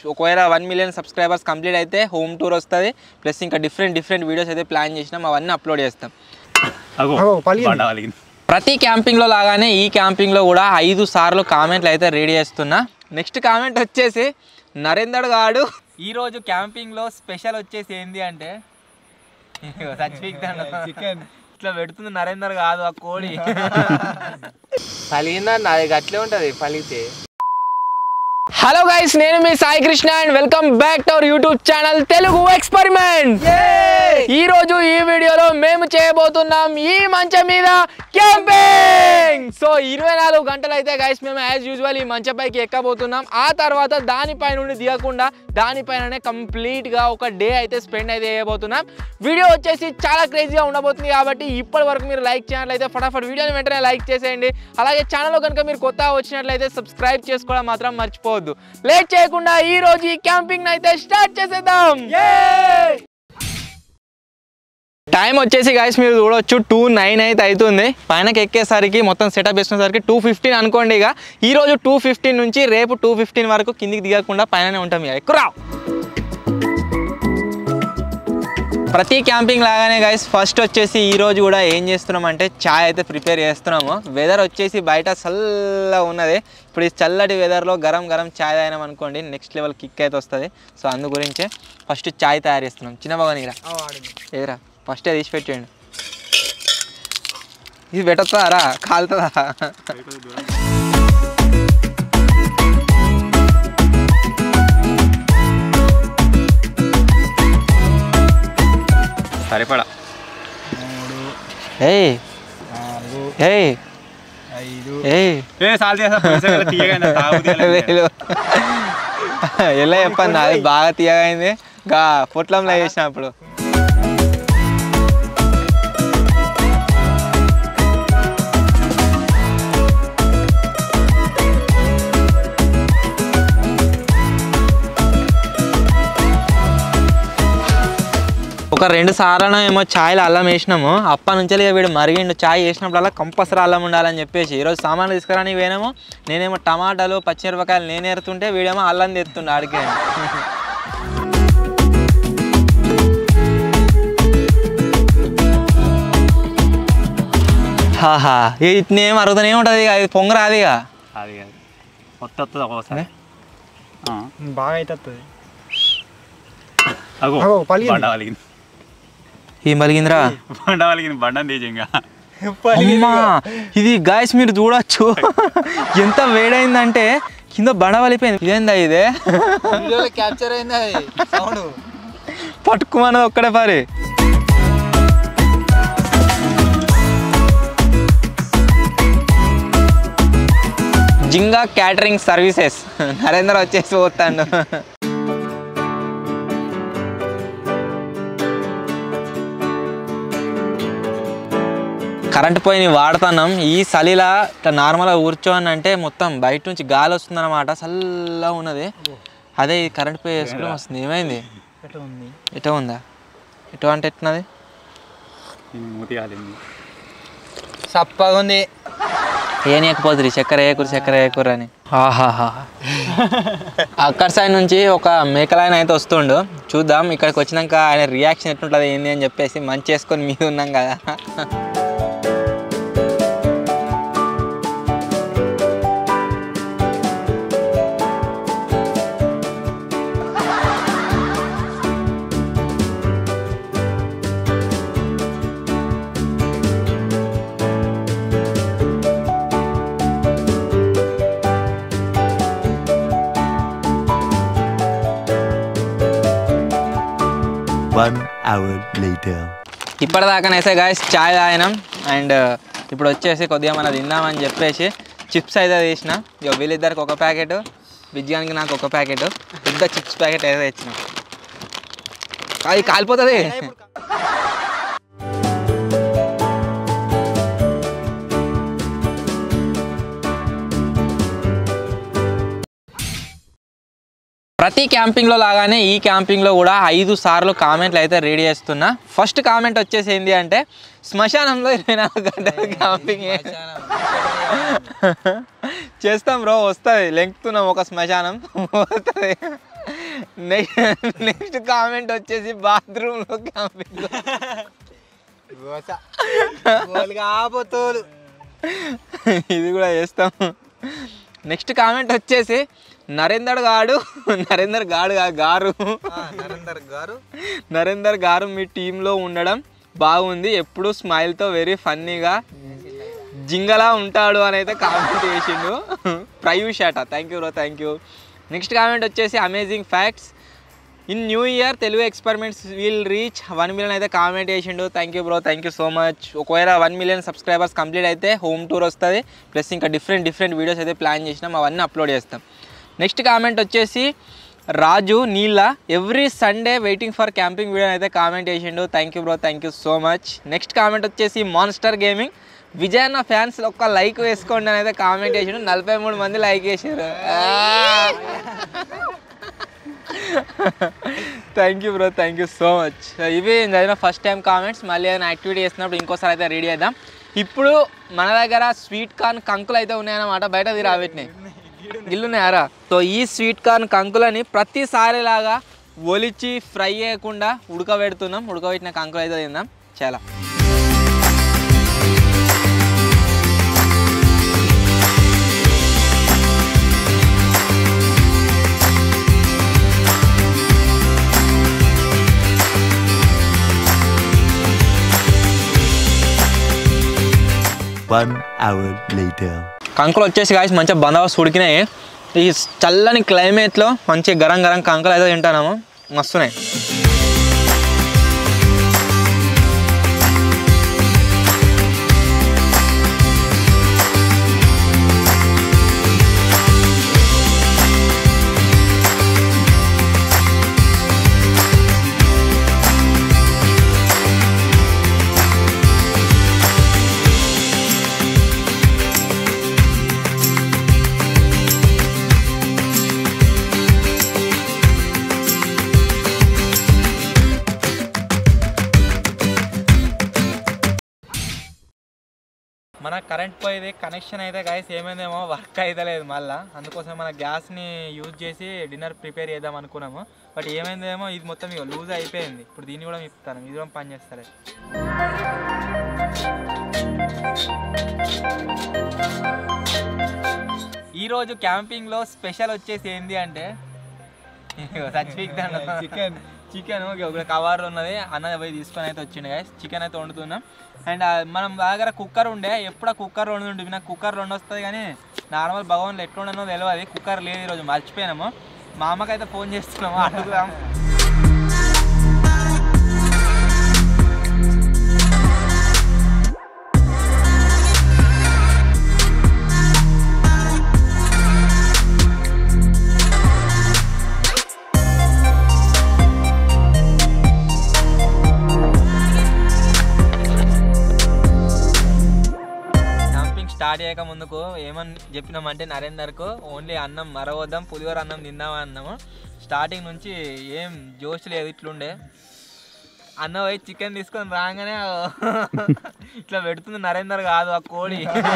ఒకవేళ one million subscribers complete అయితే home tour వస్తుంది ప్లస్ ఇంకా డిఫరెంట్ డిఫరెంట్ వీడియోస్ అయితే ప్లాన్ చేసినాం అవన్నీ అప్లోడ్ చేస్తాం అగో అగో, పలిగింది. బండ పలిగింది ప్రతి క్యాంపింగ్లో లాగానే ఈ క్యాంపింగ్లో కూడా ఐదు సార్లు కామెంట్లు అయితే రెడీ చేస్తున్నా నెక్స్ట్ కామెంట్ వచ్చేసి నరేందర్ గాడు ఈరోజు క్యాంపింగ్లో స్పెషల్ వచ్చేసి ఏంది అంటే చికెన్ ఇట్లా పెడుతుంది నరేందర్ కాదు ఆ కోడి పలిగిందా నాది గట్లే ఉంటది పలిగితే హలో గైస్ నేను మీ Sai Krishna and welcome back to our YouTube channel Telugu experiment ఈ రోజు ఈ వీడియోలో మేము చేయబోతున్నాం ఈ మంచం మీద క్యాంపింగ్ సో ఇరవై నాలుగు గంటలు అయితే గైస్ మేము యాజ్ యూజువల్ ఈ మంచంపైకి ఎక్కబోతున్నాం ఆ తర్వాత దానిపై నుండి దిగకుండా దానిపైననే కంప్లీట్ గా ఒక డే అయితే స్పెండ్ అయితే చేయబోతున్నాం వీడియో వచ్చేసి చాలా క్రేజీగా ఉండబోతుంది కాబట్టి ఇప్పటి వరకు మీరు లైక్ చేసినట్లయితే ఫటాఫట్ వీడియోని వెంటనే లైక్ చేసేయండి అలాగే ఛానల్లో కనుక మీరు కొత్తగా వచ్చినట్లయితే సబ్స్క్రైబ్ చేసుకోవడం మాత్రం మర్చిపోవద్దు లేట్ చేయకుండా ఈ రోజు ఈ క్యాంపింగ్ అయితే స్టార్ట్ చేసేద్దాం టైం వచ్చేసి గాయస్ మీరు చూడొచ్చు టూ నైన్ అయితే అవుతుంది పైనకి ఎక్కేసరికి మొత్తం సెటప్ వేసుకునేసరికి టూ ఫిఫ్టీన్ అనుకోండి ఇక ఈ రోజు టూ ఫిఫ్టీన్ నుంచి రేపు టూ ఫిఫ్టీన్ వరకు కిందికి దిగకుండా పైననే ఉంటాం ఇక ఎక్కువ ప్రతి క్యాంపింగ్ లాగానే గైస్ ఫస్ట్ వచ్చేసి ఈ రోజు కూడా ఏం చేస్తున్నాం అంటే చాయ్ అయితే ప్రిపేర్ చేస్తున్నాము వెదర్ వచ్చేసి బయట చల్లగా ఉన్నది ఇప్పుడు ఈ చల్లటి వెదర్లో గరం గరం చాయ్ తాగినాం అనుకోండి నెక్స్ట్ లెవెల్ కిక్ అయితే వస్తుంది సో అందు గురించే ఫస్ట్ చాయ్ తయారు చేస్తున్నాం చిన్న భగవాన్ ఏదిరా ఫస్ట్ తీసి పెట్టేయండి ఇది పెట్టొస్తారా కాలుతుందా సరిపడా ఏయ్ ఏయ్ ఐదు ఏయ్ ఏ సాల్ చేసా పులిసెగల తీయగానే తాగుతీ వేలు ఎలా చెప్పండి అది బాగా తీయగైంది గా పొట్లంలో చేసినప్పుడు ఒక రెండు సార్లు ఏమో ఛాయ్లో అల్లం వేసినాము అప్ప నుంచి వీడు మరిగిండు ఛాయ్ వేసినప్పుడల్లా కంపల్సరీ అల్లం ఉండాలని చెప్పేసి ఈరోజు సామాన్లు తీసుకురానికి పోయినాము నేనేమో టమాటాలు పచ్చిమిరపకాయలు నేను ఎరుతుంటే వీడేమో అల్లం తెస్తుండే ఆడికి హాహా ఇట్నేం అరుగుతూనే ఉంటుంది ఇక ఇది పొంగరాదు ఇక అది కాదు మొత్తం వస్తుంది ఒక్కోసారి ఆ. బాగా అవుతుంది అగో అగో, పలిగింది. బండ పలిగింది ఏం పలిగిందిరా బండ పలిగింది బండని తీసి ఇంకా అమ్మా ఇది గాయస్ మీరు చూడొచ్చు ఎంత వేడైందంటే కింద బండ వలిపోయింది ఇదేందా ఇదే వీడియోలో క్యాప్చర్ అయింది అది సౌండ్ పట్టుకోమన్నది ఒక్కడే పరి జింగా క్యాటరింగ్ సర్వీసెస్ నరేంద్ర వచ్చేసి పోతాడు కరెంట్ పోయి వాడుతున్నాం ఈ చలిలా ఇట్లా నార్మల్గా కూర్చోని అంటే మొత్తం బయట నుంచి గాలి వస్తుందన్నమాట చల్లగా ఉన్నది అదే ఈ కరెంట్ పోయి వేసుకుని వస్తుంది ఏమైంది ఎట్లా ఉంది ఎటో ఉందా ఎటో అంటే ఎట్టినది ఈ మూతి కాలింది సప్పగా ఉంది ఏనియకపోతుంది చక్కెర ఏకూరు చక్కెర ఏకూరు అని ఆహాహా అక్కడ సైడ్ నుంచి ఒక మేకలైన అయితే వస్తుండు చూద్దాం ఇక్కడికి వచ్చినాక ఆయన రియాక్షన్ ఎట్లుంటుంది ఏంది అని చెప్పేసి మంచి చేసుకొని మీద ఉన్నాం కదా One hour later. ఇప్పటిదాకానైతే గాయస్ చాయ్ తాగినాం అండ్ ఇప్పుడు వచ్చేసి కొద్దిగా మన తిందామని చెప్పేసి చిప్స్ అయితే తీసిన ఇక వీళ్ళిద్దరికి ఒక ప్యాకెట్ విజ్ఞానికి నాకు ఒక ప్యాకెట్ పెద్ద చిప్స్ ప్యాకెట్ అయితే తెచ్చినాం అది కాలిపోతుంది ప్రతి క్యాంపింగ్లో లాగానే ఈ క్యాంపింగ్లో కూడా ఐదు సార్లు కామెంట్లు అయితే రెడీ చేస్తున్నా ఫస్ట్ కామెంట్ వచ్చేసి ఏంటి అంటే శ్మశానంలో ఇరవై నాలుగు గంటలు క్యాంపింగ్ చేస్తాం బ్రో వస్తుంది లెంకుతున్నాం ఒక శ్మశానం వస్తుంది నెక్స్ట్ కామెంట్ వచ్చేసి బాత్రూంలో క్యాంపింగ్ కాబోతోలు ఇది కూడా చేస్తాం నెక్స్ట్ కామెంట్ వచ్చేసి నరేందర్ గాడు నరేందర్ గాడు కా- గారు నరేందర్ గారు నరేందర్ గారు మీ టీంలో ఉండడం బాగుంది ఎప్పుడు స్మైల్తో వెరీ ఫన్నీగా జింగలా ఉంటాడు అని అయితే కామెంట్ చేసిండు ప్రయూష్ అట thank you bro thank you next comment వచ్చేసి amazing facts in new year Telugu experiments will reach one million అయితే కామెంట్ చేసిండు thank you bro thank you so much ఒకవేళ వన్ మిలియన్ సబ్స్క్రైబర్స్ కంప్లీట్ అయితే హోమ్ టూర్ వస్తుంది plus ఇంకా different different videos అయితే plan చేసినాం అవన్నీ అప్లోడ్ చేస్తాం నెక్స్ట్ కామెంట్ వచ్చేసి రాజు నీళ్ళ every Sunday waiting for camping video అయితే కామెంట్ చేసిండు thank you bro thank you so much next comment వచ్చేసి మాన్స్టర్ గేమింగ్ విజయ్ అన్న ఫ్యాన్స్ ఒక్క లైక్ వేసుకోండి అని అయితే కామెంట్ చేసిండు నలభై మూడు మంది లైక్ చేశారు thank you bro thank you so much ఇవి నేను చదివిన ఫస్ట్ టైం కామెంట్స్ మళ్ళీ ఏదైనా యాక్టివిటీ చేస్తున్నప్పుడు ఇంకోసారి అయితే రెడీ చేద్దాం ఇప్పుడు మన దగ్గర స్వీట్ కార్న్ కంకులు అయితే ఉన్నాయన్నమాట బయట తీరా పెట్టినాయి గిల్లున్నాయారా సో ఈ స్వీట్ కార్న్ కంకులని ప్రతిసారి లాగా ఒలిచి ఫ్రై చేయకుండా ఉడకబెడుతున్నాం ఉడకబెట్టిన కంకులు అయితే తిందాం చాలా One hour later. కంకులు వచ్చేసి కాసి మంచిగా బందోబస్తు ఉడికినాయి ఈ చల్లని క్లైమేట్లో మంచి గరం గరం కంకులు అయితే తింటాము మస్తున్నాయి మన కరెంట్ పోయేది కనెక్షన్ అయితే గైస్ ఏమైందేమో వర్క్ అయితే లేదు మళ్ళీ అందుకోసం మన గ్యాస్ని యూజ్ చేసి డిన్నర్ ప్రిపేర్ చేద్దాం అనుకున్నాము బట్ ఏమైందేమో ఇది మొత్తం ఇక లూజ్ అయిపోయింది ఇప్పుడు దీన్ని కూడా మిప్పుతాను ఇది కూడా పని చేస్తారు ఈరోజు క్యాంపింగ్లో స్పెషల్ వచ్చేసి ఏంటి అంటే చికెన్ చికెన్ ఒక కవర్ ఉన్నది అన్న పోయి తీసుకొని అయితే వచ్చిండు గైస్ చికెన్ అయితే వండుతున్నాం అండ్ మనం దగ్గర కుక్కర్ ఉండే ఎప్పుడు కుక్కర్ వండుతుంటే నాకు కుక్కర్ రెండు వస్తుంది కానీ నార్మల్ భగవాన్లు ఎట్లుండనో తెలియదు కుక్కర్ లేదు ఈరోజు మర్చిపోయినాము మా అమ్మకైతే ఫోన్ చేస్తున్నాము అడుగుదాం క్యాంపింగ్ స్టార్ట్ చేయక ముందుకు ఏమని చెప్పినామంటే నరేందర్కు ఓన్లీ అన్నం మరవద్దాం పులిహోర అన్నం తిందామని అన్నాము స్టార్టింగ్ నుంచి ఏం జోష్ లేదు ఇట్లుండే అన్న పోయి చికెన్ తీసుకొని రాగానే ఇట్లా పెడుతుంది నరేందర్ కాదు ఆ కోడి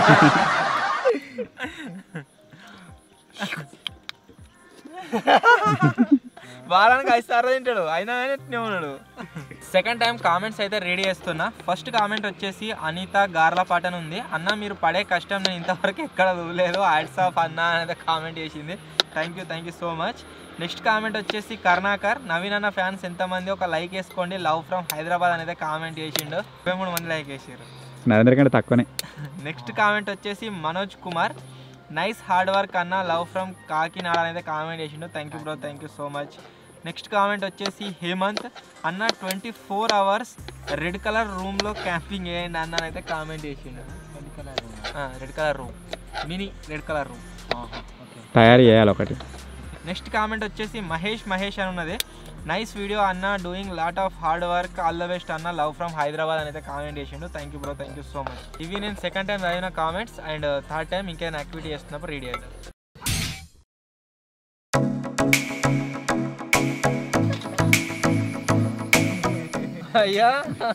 వారానికి ఐదు సార్లు తింటాడు అయినా కానీ ఇట్నే ఉన్నాడు సెకండ్ టైం కామెంట్స్ అయితే రెడీ చేస్తున్నా ఫస్ట్ కామెంట్ వచ్చేసి అనిత గార్లపాట అని ఉంది అన్న మీరు పడే కష్టం నేను ఇంతవరకు ఎక్కడ చూడలేదు యాడ్స్ ఆఫ్ అన్న అనేది కామెంట్ చేసింది thank you thank you so much next comment వచ్చేసి కర్ణాకర్ నవీన్ అన్న ఫ్యాన్స్ ఎంతమంది ఒక లైక్ వేసుకోండి లవ్ ఫ్రమ్ హైదరాబాద్ అనేది కామెంట్ చేసిండు ఇరవై మూడు మంది లైక్ వేసారు నరేంద్ర కంటే తక్కువనే నెక్స్ట్ కామెంట్ వచ్చేసి Manoj Kumar nice hard work అన్న లవ్ ఫ్రమ్ కాకినాడ అనేది కామెంట్ చేసిండు thank you bro thank you so much next comment వచ్చేసి హేమంత్ అన్న twenty four hours red colour రూమ్లో క్యాంపింగ్ చేయండి అన్న అయితే కామెంట్ చేసిండు red colour room mini red colour room తయారు చేయాలి ఒకటి నెక్స్ట్ కామెంట్ వచ్చేసి మహేష్ మహేష్ అని ఉన్నది నైస్ వీడియో అన్న doing lot of hard work all the best అన్న లవ్ ఫ్రమ్ హైదరాబాద్ అని అయితే కామెంట్ చేసిండు thank you bro thank you so much ఇవి నేను సెకండ్ టైం చదివిన కామెంట్స్ అండ్ థర్డ్ టైం ఇంకేమైనా యాక్టివిటీ చేస్తున్నప్పుడు రెడీ అవుతాను అయ్యా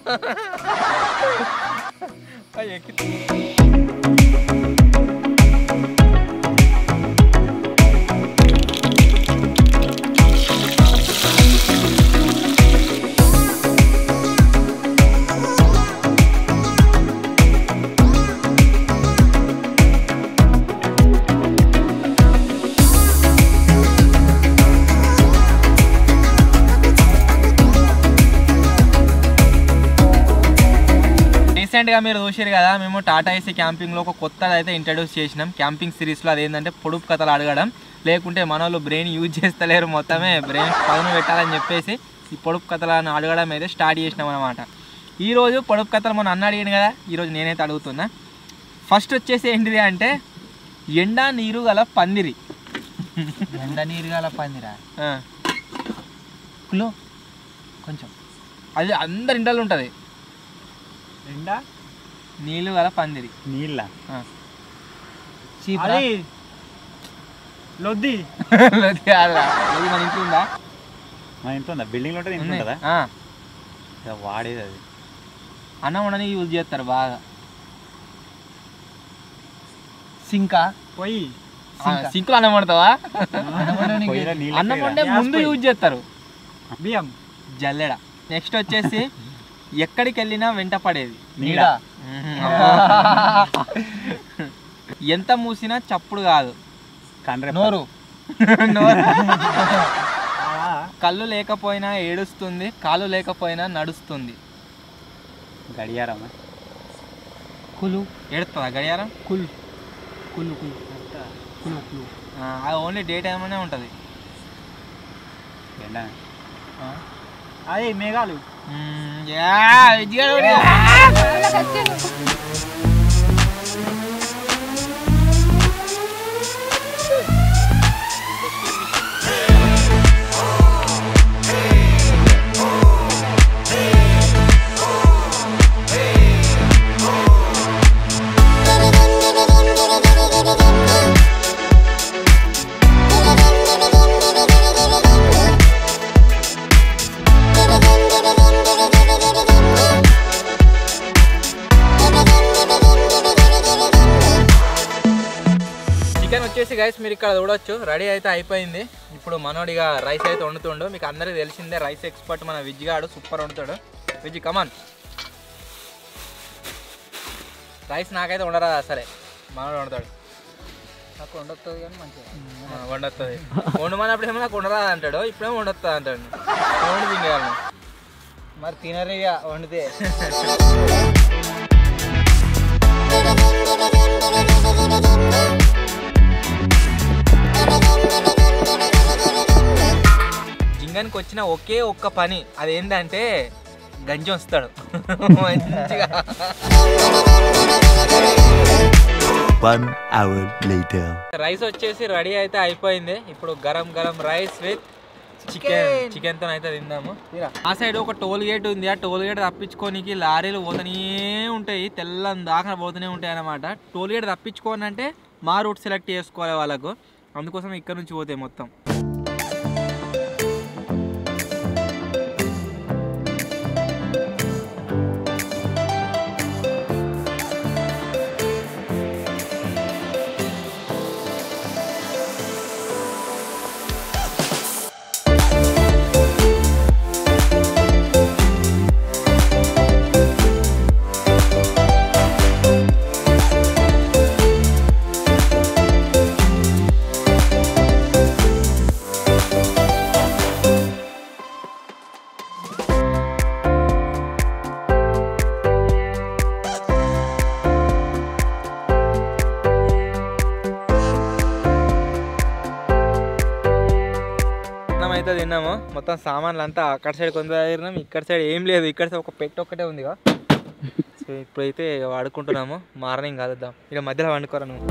అయ్యా రీసెంట్గా మీరు చూసారు కదా మేము టాటా ఏసీ క్యాంపింగ్లో ఒక కొత్తది అయితే ఇంట్రడ్యూస్ చేసినాం క్యాంపింగ్ సిరీస్లో అదేంటంటే పొడుపు కథలు అడగడం లేకుంటే మన వాళ్ళు బ్రెయిన్ యూజ్ చేస్తలేరు మొత్తమే బ్రెయిన్ పదును పెట్టాలని చెప్పేసి ఈ పొడుపు కథలను అడగడం అయితే స్టార్ట్ చేసినాం అనమాట ఈరోజు పొడుపు కథలు మొన్న అన్న అడిగాను కదా ఈరోజు నేనైతే అడుగుతున్నా ఫస్ట్ వచ్చేసి ఏంటిది అంటే ఎండా నీరు గల పందిరి ఎండ నీరు గల పందిరా ఆ, కులు కొంచెం అది అందరి ఇంట్లో ఉంటుంది ఎండా నీళ్ళు గల పందిరి నీళ్ళ ఆ. చీపురా అది లొద్ది లేదు కాదురా. లేదు మన ఇంట్లో ఉందా మన ఇంట్లో ఉందా బిల్డింగ్ లో ఉంటుంది ఇంట్లో ఉంది. ఉంటుందా ఆ, ఇక వాడేది అది అన్నం వండని యూజ్ చేస్తారు బాగా సింకా పోయి సింకులు అన్నం వండుతావా పొయ్యిలో నీళ్ళు అన్నం ఎక్కడ? వండే గ్యాస్ ముందు పొయ్యి. యూజ్ చేస్తారు బియ్యం జల్లెడ నెక్స్ట్ వచ్చేసి ఎక్కడికి వెళ్ళినా వెంట పడేది నీడ ఎంత మూసినా చప్పుడు కాదు కండ్రె నోరు నోరు. కళ్ళు లేకపోయినా ఏడుస్తుంది కాళ్ళు లేకపోయినా నడుస్తుంది గడియారం కులు ఏడుస్తుందా గడియారం కుల్ కులు కులు కులు కులు ఆ, అది ఓన్లీ డే టైంలోనే ఉంటుంది ఎండ అదే మేఘాలు చికెన్ వచ్చేసి గైస్ మీరు ఇక్కడ చూడొచ్చు రెడీ అయితే అయిపోయింది ఇప్పుడు మనోడిగా రైస్ అయితే వండుతుండు మీకు అందరికీ తెలిసిందే రైస్ ఎక్స్పర్ట్ మన విజ్ గాడు సూపర్ వండుతాడు విజ్ కమాన్ రైస్ నాకైతే వండరా సరే మనోడు వండుతాడు నాకు ఉండొస్తుంది కానీ మంచిగా ఆ, వండొస్తుంది వండమన్నప్పుడు ఏమో నాకు వండరా అంటాడు ఇప్పుడేమో వండొస్తా అంటాడు వండి తింగేయాలి మరి తినరిగా వండితే జింగానికి వచ్చిన ఒకే ఒక్క పని అదేంటంటే గంజి వస్తాడు మంచిగా One hour later. రైస్ వచ్చేసి రెడీ అయితే అయిపోయింది ఇప్పుడు గరం గరం రైస్ విత్ చికెన్ చికెన్ తో అయితే తిందాము ఆ సైడ్ ఒక టోల్ గేట్ ఉంది ఆ టోల్ గేట్ తప్పించుకోనికి లారీలు పోతూనే ఉంటాయి తెల్లని దాకా పోతూనే ఉంటాయి అన్నమాట టోల్ గేట్ తప్పించుకోని అంటే మా రూట్ సెలెక్ట్ చేసుకోవాలి వాళ్ళకు అందుకోసం ఇక్కడ నుంచి పోతాయి మొత్తం అన్నం అయితే తిన్నాము మొత్తం సామాన్లు అంతా అక్కడ సైడ్ కొంత తిన్నాం ఇక్కడ సైడ్ ఏం లేదు ఇక్కడ సైడ్ ఒక పెట్టి ఒక్కటే ఉందిగా సో ఇప్పుడైతే వాడుకుంటున్నాము మార్నింగ్ కలుద్దాం ఇక మధ్యలో వండుకోరా నువ్వు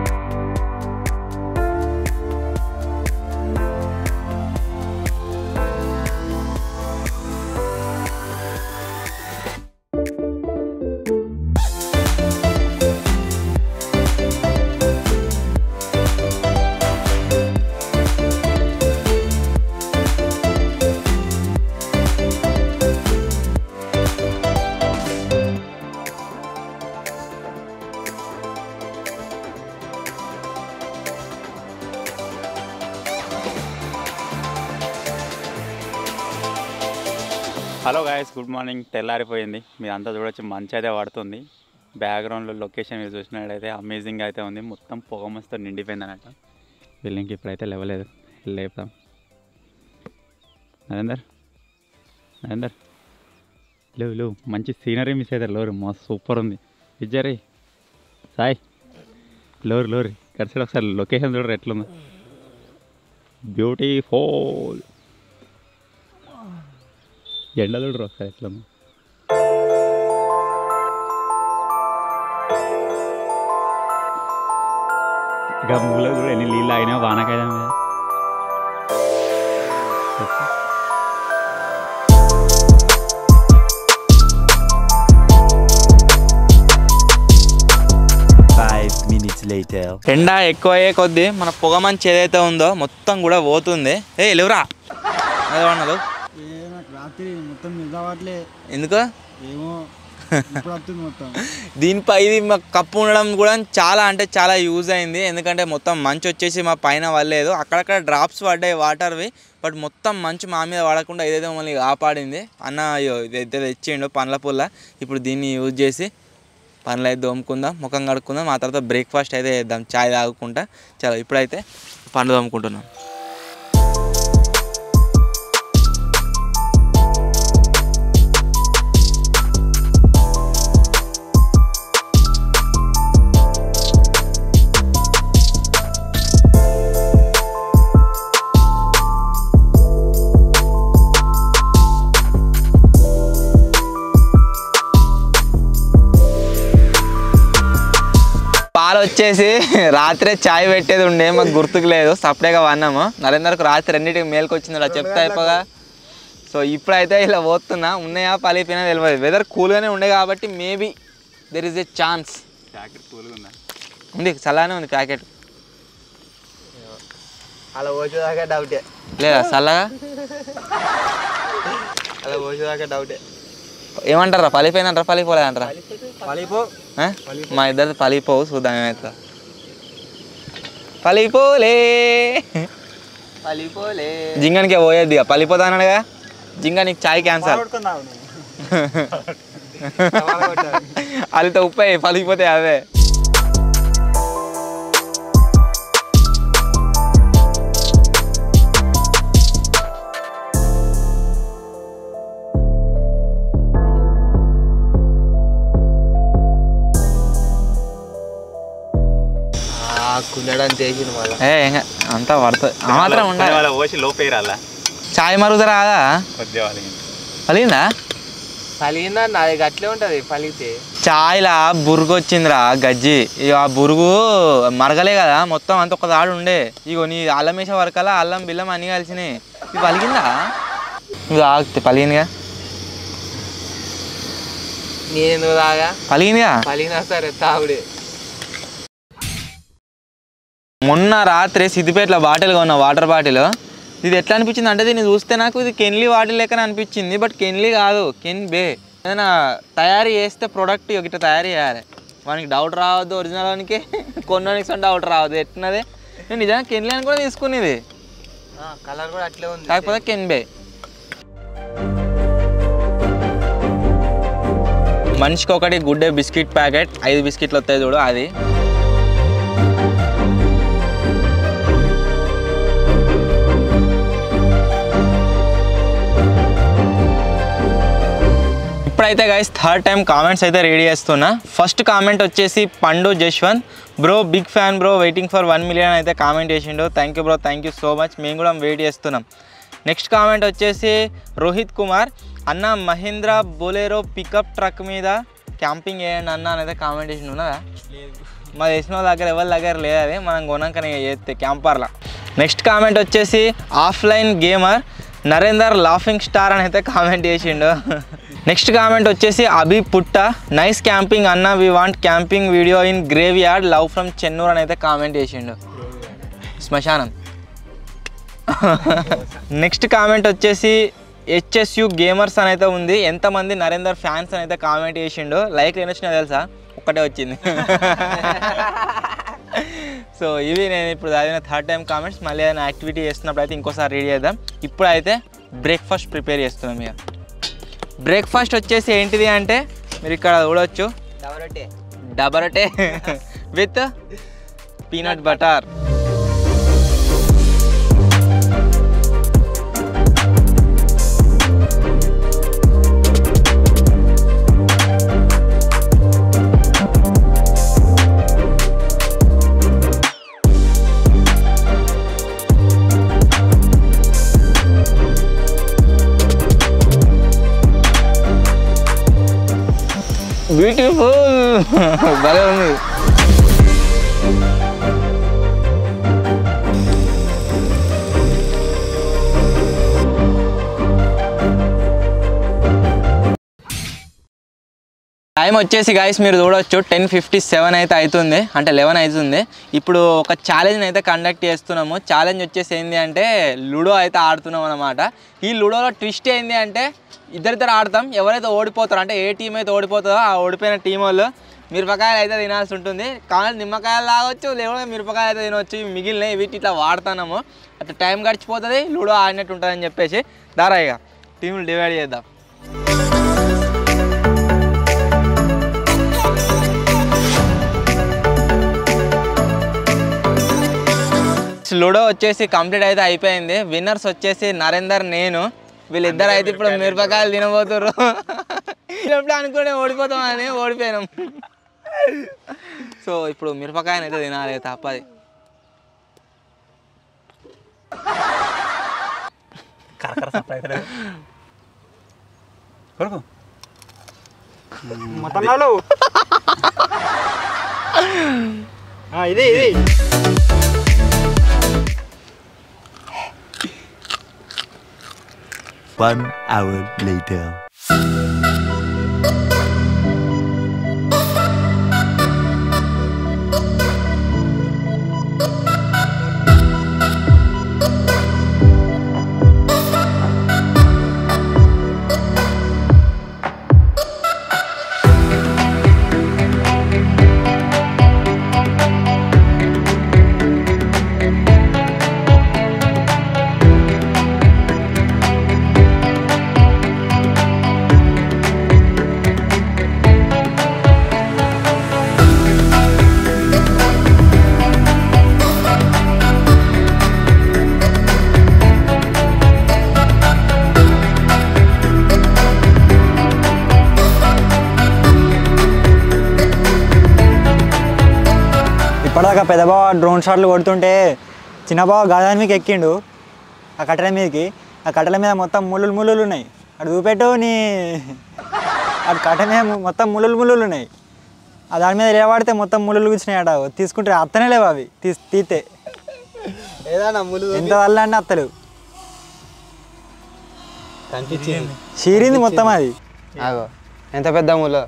హలో గాయస్ గుడ్ మార్నింగ్ తెల్లారిపోయింది మీరు అంతా చూడొచ్చు మంచి అయితే పడుతుంది బ్యాక్గ్రౌండ్లో లొకేషన్ మీరు చూసినట్టయితే అమేజింగ్ అయితే ఉంది మొత్తం పొగ మస్తు నిండిపోయింది అన్నట్టు బిల్డింగ్కి ఇప్పుడైతే లేవలేదు లేపుదాం నరేందర్ నరేందర్ లేవు లేవు మంచి సీనరీ మిస్ అవుతారు లోరు మస్తు సూపర్ ఉంది విజయరే సాయ్ లోరు లోరు ఇక్కడ సైడ్ ఒకసారి లొకేషన్ చూడరు ఎట్లుందో బ్యూటిఫుల్ ఎండ చూడరు ఒకసారి ఎట్లుందో ఇక మూల కూడా ఎన్ని నీళ్ళు ఆగినా వానకాయ మీద Five minutes later. ఎండ ఎక్కువ అయ్యే కొద్దీ మన పొగ మంచి ఏదైతే ఉందో మొత్తం కూడా పోతుంది ఏ లేవురా అదే అన్నది నాకు రాత్రి మొత్తం నిద్రపట్లే ఎందుకు ఏమో ఇప్పుడు వస్తుంది మొత్తం దీనిపై ఇది మా కప్పు ఉండడం కూడా చాలా అంటే చాలా యూజ్ అయింది ఎందుకంటే మొత్తం మంచు వచ్చేసి మా పైన పడలేదు అక్కడక్కడ డ్రాప్స్ పడ్డాయి వాటర్వి బట్ మొత్తం మంచు మా మీద పడకుండా ఏదైతే మమ్మల్ని కాపాడింది అన్న అయ్యో ఇదైతే తెచ్చిండు పండ్ల పుల్ల ఇప్పుడు దీన్ని యూజ్ చేసి పనులు అయితే దోముకుందాం ముఖం కడుక్కుందాం ఆ తర్వాత బ్రేక్ఫాస్ట్ అయితే చేద్దాం చాయ్ తాగుకుంటా చలో ఇప్పుడైతే పండ్లు దోముకుంటున్నాం పాలు వచ్చేసి రాత్రే చాయ్ పెట్టేది ఉండే మాకు గుర్తుకు లేదు సపరేట్గా వన్నాము నరేందర్కు రాత్రి రెండింటికి మేలుకు వచ్చింది చెప్తే అయిపోగా సో ఇప్పుడైతే ఇలా పోతున్నా ఉన్నాయా పలిపోయినా తెలియదు వెదర్ కూల్గానే ఉండే కాబట్టి maybe there is a chance jacket కూల్గా ఉందా ఉంది చల్లగానే ఉంది ప్యాకెట్ అలా పోసేదాకా డౌటే లేదా చల్లగా అలా పోసేదాకా డౌటే ఏమంటారా పలిపోయిందంటారా పలిపోలేదంటారా పలిపో ఆ? మా ఇద్దరు పలిపోవు చూద్దాం ఏమవుతుందో పలిపోలే పలిపోలే జింగనికే పోయేది ఇక పలిపోతా అన్నాడుగా జింగ నీకు చాయ్ క్యాన్సర్ కొడుకున్నావు అదితో ఉప్పే పలిగిపోతే అవే కుందడానికి తెగింది మళ్ళీ ఏ ఏంగా అంతా పడుతుంది ఆ మాత్రం ఉండాలి వాళ్ళ ఓసి లోపేరాలా చాయ్ మరుగుదల రాదా కొద్దిగా వాళ్ళకి పలిగిందా పలిగిందా నాది గట్లే ఉంటుంది పలిగితే చాయ్లా బురుగు వచ్చిందిరా గజ్జి ఇక ఆ బురుగు మరగలే కదా మొత్తం అంత ఒక దాడు ఉండే ఇగో నీ అల్లం వేసే వరకల్లా అల్లం బిల్లం అన్నీ కలిసినాయి ఇది పలిగిందా ఇది ఆగితే పలిగిందిగా నేను తాగా పలిగిందిగా పలిగినా సరే తాగుడే మొన్న రాత్రి సిద్దిపేటలో బాటిల్ కొన్న వాటర్ బాటిల్ ఇది ఎట్లా అనిపించింది అంటే దీన్ని చూస్తే నాకు ఇది కెన్లీ బాటిల్ లెక్కన అనిపించింది బట్ కెన్లీ కాదు కెన్ బే ఏదైనా తయారు చేస్తే ప్రోడక్ట్ ఇట్లా తయారు చేయాలి మనకి డౌట్ రావద్దు ఒరిజినల్ వానికి కొన్నోనికి డౌట్ రావద్దు ఎట్టినది నేను నిజంగా కెన్లీ అని కూడా తీసుకునేది కలర్ కూడా అట్లే ఉంది కాకపోతే కెన్ బే మనిషికి ఒకటి గుడ్ డే బిస్కెట్ ప్యాకెట్ ఐదు బిస్కెట్లు వస్తాయి చూడు అది ఇప్పుడైతే గైస్ థర్డ్ టైం కామెంట్స్ అయితే రెడీ చేస్తున్నా ఫస్ట్ కామెంట్ వచ్చేసి Pandu Jashwanth bro big fan bro waiting for one million అయితే కామెంట్ చేసిండు thank you bro thank you so much మేము కూడా వెయిట్ చేస్తున్నాం నెక్స్ట్ కామెంట్ వచ్చేసి రోహిత్ కుమార్ అన్న మహీంద్రా బొలేరో పికప్ ట్రక్ మీద క్యాంపింగ్ చేయండి అన్న అనేది కామెంట్ చేసిండు ఉన్నదా మా తెలిసిన వాళ్ళ దగ్గర ఎవరి దగ్గర లేదు అది మనం కొనాకనే చేస్తే క్యాంపర్లా నెక్స్ట్ కామెంట్ వచ్చేసి offline gamer Narender laughing star అని అయితే కామెంట్ చేసిండు నెక్స్ట్ కామెంట్ వచ్చేసి అభి పుట్ట నైస్ క్యాంపింగ్ అన్న we want camping video in graveyard love from Chennur అని అయితే కామెంట్ చేసిండు శ్మశానం నెక్స్ట్ కామెంట్ వచ్చేసి హెచ్ఎస్యు గేమర్స్ అని అయితే ఉంది ఎంతమంది నరేందర్ ఫ్యాన్స్ అని అయితే కామెంట్ చేసిండు లైక్ ఎన్ని వచ్చినా తెలుసా ఒక్కటే వచ్చింది సో ఇవి నేను ఇప్పుడు చదివిన థర్డ్ టైం కామెంట్స్ మళ్ళీ ఏదైనా యాక్టివిటీ చేస్తున్నప్పుడు అయితే ఇంకోసారి రెడీ చేద్దాం ఇప్పుడు అయితే బ్రేక్ఫాస్ట్ ప్రిపేర్ చేస్తున్నాం ఇక బ్రేక్ఫాస్ట్ వచ్చేసి ఏంటిది అంటే మీరు ఇక్కడ చూడవచ్చు డబరటే డబరటే విత్ పీనట్ బటర్ బ్యూటిఫుల్ భలే ఉంది టైం వచ్చేసి గాయస్ మీరు చూడొచ్చు టెన్ ఫిఫ్టీ సెవెన్ అయితే అవుతుంది అంటే లెవెన్ అవుతుంది ఇప్పుడు ఒక ఛాలెంజ్ అయితే కండక్ట్ చేస్తున్నాము ఛాలెంజ్ వచ్చేసి ఏంటి అంటే లూడో అయితే ఆడుతున్నాం అనమాట ఈ లూడోలో ట్విస్ట్ ఏంటి అంటే ఇద్దరిద్దరు ఆడతాం ఎవరైతే ఓడిపోతారో అంటే ఏ టీం అయితే ఓడిపోతుందో ఆ ఓడిపోయిన టీం వాళ్ళు మిరపకాయలు అయితే తినాల్సి ఉంటుంది కానీ నిమ్మకాయలు తాగొచ్చు లేకపోతే మిరపకాయలు అయితే తినవచ్చు ఇవి మిగిలినవి వీటి ఇట్లా వాడుతున్నాము అట్లా టైం గడిచిపోతుంది లూడో ఆడినట్టు ఉంటుందని చెప్పేసి దారా ఇక టీంలు డివైడ్ చేద్దాం లూడో వచ్చేసి కంప్లీట్ అయితే అయిపోయింది విన్నర్స్ వచ్చేసి నరేందర్ నేను వీళ్ళిద్దరు అయితే ఇప్పుడు మిరపకాయలు తినబోతుర్రు ఎప్పుడు అనుకునే ఓడిపోతామని ఓడిపోయినాం సో ఇప్పుడు మిరపకాయని అయితే తినాలి తప్పది కొరకు మటన్లు ఇది ఇది One hour later. ఇప్పటిదాకా పెద్ద బావ డ్రోన్ షాట్లు కొడుతుంటే చిన్న బావ గాదాని మీకు ఎక్కిండు ఆ కట్టెల మీదకి ఆ కట్టెల మీద మొత్తం ముళ్ళులు ముళ్ళులు ఉన్నాయి అటు చూపెట్టు నీ అటు కట్టెల మీద మొ- మొత్తం ముళ్ళులు ముళ్ళులు ఉన్నాయి ఆ దాని మీద లేవాడితే మొత్తం ముళ్ళులు కూర్చున్నాయి అట తీసుకుంటే అత్తనే లేవు అవి తీసి తీతే ఏదన్నా ములు ఎంత వల్ల అంటే అత్తలేవు కనిపించింది చీరింది మొత్తం అది ఆగో ఎంత పెద్ద ములు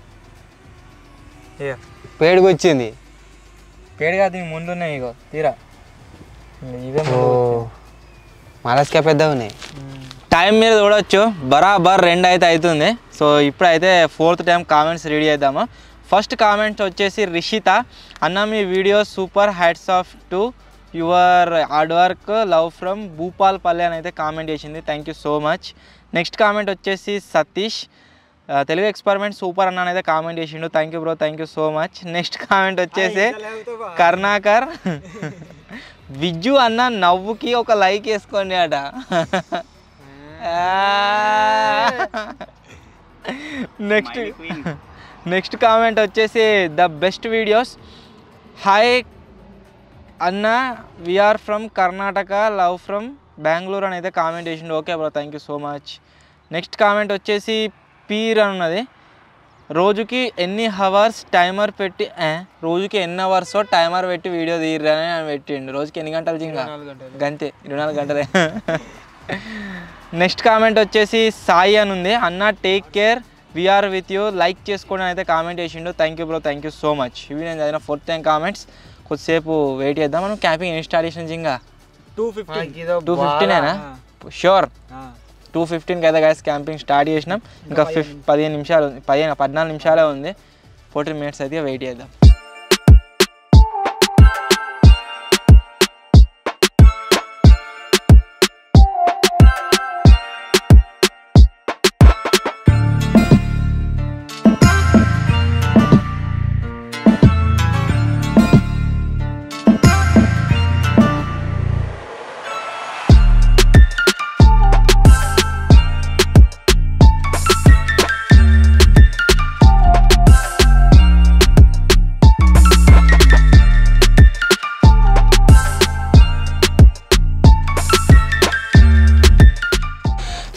పేడుకు వచ్చింది పేడుగా దీని ముందు ఉన్నాయి ఇగో తీరా ఇవే ఓ మలస్కా పెద్ద ఉన్నాయి టైం మీద చూడొచ్చు బరాబర్ రెండు అయితే అవుతుంది సో ఇప్పుడైతే ఫోర్త్ టైం కామెంట్స్ రెడీ చేద్దాము ఫస్ట్ కామెంట్స్ వచ్చేసి రిషిత అన్న మీ video super hats off to your hard work love from Bhupalpalle అని అయితే కామెంట్ చేసింది thank you so much next comment వచ్చేసి సతీష్ ఆ, తెలుగు ఎక్స్పెరిమెంట్ సూపర్ అన్న అయితే కామెంట్ చేసిండు thank you bro thank you so much next comment వచ్చేసి కర్ణాకర్ విజ్జు అన్న నవ్వుకి ఒక లైక్ వేసుకోండి అట నెక్స్ట్ నెక్స్ట్ కామెంట్ వచ్చేసి ద బెస్ట్ వీడియోస్ హాయ్ అన్న we're from Karnataka love from Bengaluru అని అయితే కామెంట్ చేసిండు okay bro thank you so much next comment వచ్చేసి పీర్ అని ఉన్నది రోజుకి ఎన్ని హవర్స్ టైమర్ పెట్టి ఏ, రోజుకి ఎన్ని అవర్స్ టైమర్ పెట్టి వీడియో తీయరని అని పెట్టిండు రోజుకి ఎన్ని గంటలు జింగా గంతే ఇరవై నాలుగు గంటలే నెక్స్ట్ కామెంట్ వచ్చేసి సాయి అని ఉంది అన్న take care we're with you like చేసుకోండి అని అయితే కామెంట్ చేసిండు thank you bro thank you so much ఇవి నేను చదివిన ఫోర్త్ టైం కామెంట్స్ కొద్దిసేపు వెయిట్ చేద్దాం మనం క్యాంపింగ్ ఇన్స్టాలేషన్ జింగా టూ ఫిఫ్టీ టూ ఫిఫ్టీనేనా షూర్ టూ ఫిఫ్టీన్కి అయితే గైస్ క్యాంపింగ్ స్టార్ట్ చేసినాం ఇంకా ఫిఫ్ పదిహేను నిమిషాలు ఉంది పదిహేను పద్నాలుగు నిమిషాలే ఉంది ఫోర్టీన్ మినిట్స్ అయితే వెయిట్ చేద్దాం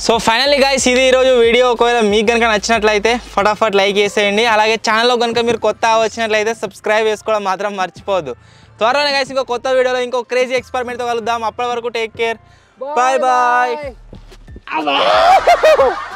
సో ఫైనల్లీ గైస్ ఇది ఈరోజు వీడియో ఒకవేళ మీకు కనుక నచ్చినట్లయితే ఫటాఫట్ లైక్ చేసేయండి అలాగే ఛానల్లో కనుక మీరు కొత్త వచ్చినట్లయితే సబ్స్క్రైబ్ చేసుకోవడం మాత్రం మర్చిపోవద్దు త్వరలోనే గైస్ ఇంకో కొత్త వీడియోలో ఇంకో క్రేజీ ఎక్స్పెరిమెంట్తో కలుద్దాం అప్పటి వరకు టేక్ కేర్ బాయ్ బాయ్